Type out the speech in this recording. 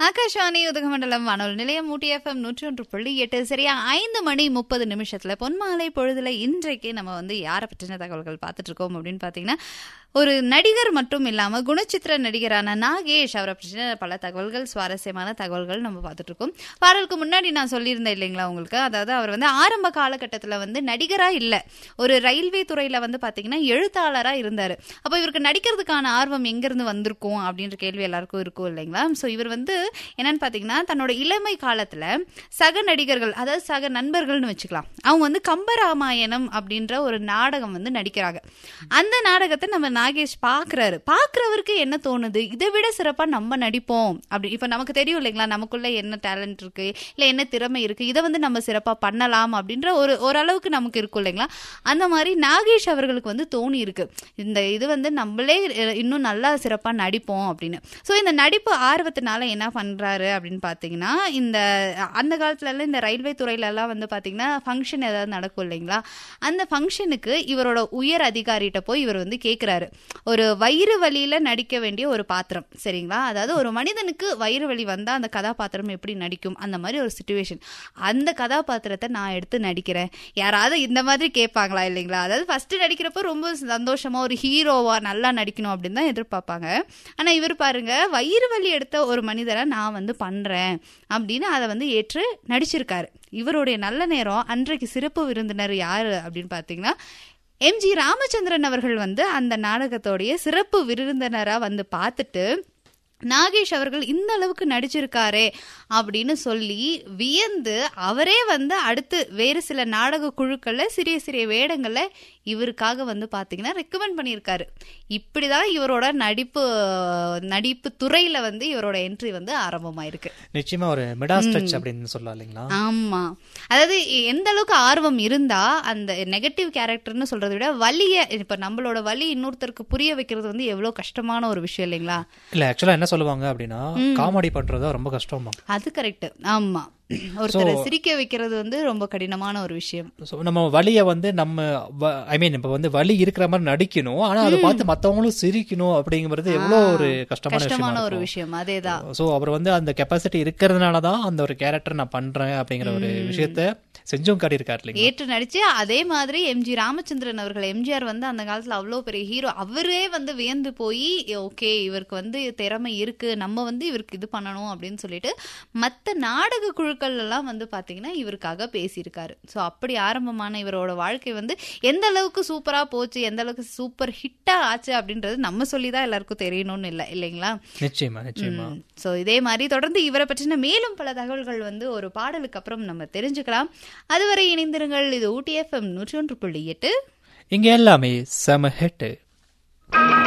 ஆகாஷவாணி உதகமண்டலம் வானொலி நிலையம் ஊட்டி எஃப்எம் நூற்றி ஒன்று புள்ளி எட்டு சரியா ஐந்து மணி முப்பது நிமிஷத்துல பொன்மாலை பொழுதுல இன்றைக்கு நம்ம வந்து யாரை பற்றின தகவல்கள் பார்த்துட்டு இருக்கோம் அப்படின்னு பாத்தீங்கன்னா ஒரு நடிகர் மட்டும் இல்லாம குணச்சித்திர நடிகரான நாகேஷ் அவரை பற்றின பல தகவல்கள் சுவாரஸ்யமான தகவல்கள் நம்ம பார்த்துட்டு இருக்கோம் பாடலுக்கு முன்னாடி நான் சொல்லியிருந்தேன் இல்லைங்களா உங்களுக்கு அதாவது அவர் வந்து ஆரம்ப காலகட்டத்தில் வந்து நடிகரா இல்ல ஒரு ரயில்வே துறையில வந்து பாத்தீங்கன்னா எழுத்தாளரா இருந்தாரு அப்போ இவருக்கு நடிக்கிறதுக்கான ஆர்வம் எங்கிருந்து வந்திருக்கும் அப்படின்ற கேள்வி எல்லாருக்கும் இருக்கும் இல்லைங்களா ஸோ இவர் வந்து என்னன்னு பாத்தீங்கன்னா தன்னோட இளமை காலத்துல சக நடிகர்கள் அதாவது சக நண்பர்கள்னு வச்சுக்கலாம் அவங்க வந்து கம்பராமாயணம் அப்படின்ற ஒரு நாடகம் வந்து நடிக்கிறாங்க அந்த நாடகத்தை நம்ம நாகேஷ் பாக்குறாரு பாக்குறவருக்கு என்ன தோணுது இதை விட சிறப்பா நம்ம நடிப்போம் அப்படி இப்ப நமக்கு தெரியும் இல்லைங்களா நமக்குள்ள என்ன டேலண்ட் இருக்கு இல்ல என்ன திறமை இருக்கு இதை வந்து நம்ம சிறப்பா பண்ணலாம் அப்படின்ற ஒரு ஓரளவுக்கு நமக்கு இருக்கும் இல்லைங்களா அந்த மாதிரி நாகேஷ் அவர்களுக்கு வந்து தோணி இருக்கு இந்த இது வந்து நம்மளே அஹ், இன்னும் நல்லா சிறப்பா நடிப்போம் அப்படின்னு ஸோ இந்த நடிப்பு ஆர்வத்தினால என்ன பண்றாரு அப்படின்னு பாத்தீங்கன்னா இந்த அந்த காலத்துல எல்லாம் இந்த ரயில்வே துறையில எல்லாம் வந்து பாத்தீங்கன்னா ஃபங்க்ஷன் ஏதாவது நடக்கும் இல்லைங்களா அந்த ஃபங்க்ஷனுக்கு இவரோட உயர் அதிகாரிகிட்ட போய் இவர் வந்து கேக்குறாரு ஒரு வயிறு வலியில நடிக்க வேண்டிய ஒரு பாத்திரம் சரிங்களா அதாவது ஒரு மனிதனுக்கு வயிறு வலி வந்தா அந்த கதாபாத்திரம் எப்படி நடிக்கும் அந்த மாதிரி ஒரு சுச்சுவேஷன் அந்த கதாபாத்திரத்தை நான் எடுத்து நடிக்கிறேன் யாராவது இந்த மாதிரி கேட்பாங்களா இல்லைங்களா அதாவது ஃபர்ஸ்ட் நடிக்கிறப்போ ரொம்ப சந்தோஷமா ஒரு ஹீரோவா நல்லா நடிக்கணும் அப்படின்னு தான் எதிர்பார்ப்பாங்க ஆனா இவர் பாருங்க வயிறு வலி எடுத்த ஒரு மனிதரை நான் வந்து பண்றேன் அப்படின்னு அதை வந்து ஏற்று நடிச்சிருக்காரு இவருடைய நல்ல நேரம் அன்றைக்கு சிறப்பு விருந்தினர் யாரு அப்படின்னு பாத்தீங்கன்னா எம்ஜி ராமச்சந்திரன் அவர்கள் வந்து அந்த நாடகத்தோடைய சிறப்பு விருந்தினரா வந்து பார்த்துட்டு நாகேஷ் அவர்கள் இந்த அளவுக்கு நடிச்சிருக்காரே அப்படின்னு சொல்லி வியந்து அவரே வந்து அடுத்து வேறு சில நாடக குழுக்கள்ல சிறிய சிறிய வேடங்கள்ல இவருக்காக வந்து பாத்தீங்கன்னா ரெக்கமெண்ட் பண்ணியிருக்காரு இப்படிதான் இவரோட நடிப்பு நடிப்பு துறையில வந்து இவரோட என்ட்ரி வந்து ஆரம்பமாயிருக்கு நிச்சயமா ஒரு மிடா ஸ்ட்ரெச் அப்படின்னு சொல்லலாம் இல்லைங்களா ஆமா அதாவது எந்த அளவுக்கு ஆர்வம் இருந்தா அந்த நெகட்டிவ் கேரக்டர்னு சொல்றதை விட வலிய இப்ப நம்மளோட வலி இன்னொருத்தருக்கு புரிய வைக்கிறது வந்து எவ்வளவு கஷ்டமான ஒரு விஷயம் இல்லைங்களா இல்ல ஆக்சுவலா என்ன சொல்லுவாங்க அப்படின்னா காமெடி பண்றது ரொம்ப கஷ்டமா அது கரெக்ட் ஆமா ஒருத்தரை சிரிக்க வைக்கிறது வந்து ரொம்ப கடினமான ஒரு விஷயம் ஸோ நம்ம வலியை வந்து நம்ம ஐ மீன் இப்போ வந்து வலி இருக்கிற மாதிரி நடிக்கணும் ஆனா அதை பார்த்து மத்தவங்களும் சிரிக்கணும் அப்படிங்கிறது எவ்வளோ ஒரு கஷ்டமான கஷ்டமான விஷயமா ஒரு விஷயம் அதேதான் ஸோ அவர் வந்து அந்த கெப்பாசிட்டி இருக்கிறதுனால தான் அந்த ஒரு கேரக்டர் நான் பண்றேன் அப்படிங்கிற ஒரு விஷயத்த செஞ்சும் காட்டியிருக்காரு இல்லைங்க ஏற்று நடிச்சு அதே மாதிரி எம்ஜி ராமச்சந்திரன் அவர்கள் எம்ஜிஆர் வந்து அந்த காலத்துல அவ்வளவு பெரிய ஹீரோ அவரே வந்து வியந்து போய் ஓகே இவருக்கு வந்து திறமை இருக்கு நம்ம வந்து இவருக்கு இது பண்ணணும் அப்படின்னு சொல்லிட்டு மத்த நாடக குழுக்கள் எல்லாம் வந்து பாத்தீங்கன்னா இவருக்காக பேசியிருக்காரு சோ அப்படி ஆரம்பமான இவரோட வாழ்க்கை வந்து எந்த அளவுக்கு சூப்பரா போச்சு எந்த அளவுக்கு சூப்பர் ஹிட்டா ஆச்சு அப்படின்றது நம்ம சொல்லிதான் எல்லாருக்கும் தெரியணும்னு இல்லை இல்லைங்களா நிச்சயமா நிச்சயமா ஸோ இதே மாதிரி தொடர்ந்து இவரை பற்றின மேலும் பல தகவல்கள் வந்து ஒரு பாடலுக்கு அப்புறம் நம்ம தெரிஞ்சுக்கலாம் அதுவரை இணைந்திருங்கள் இது ஊட்டி எஃப்எம் நூற்றி ஒன்று புள்ளி எட்டு இங்க எல்லாமே செம ஹெட்டு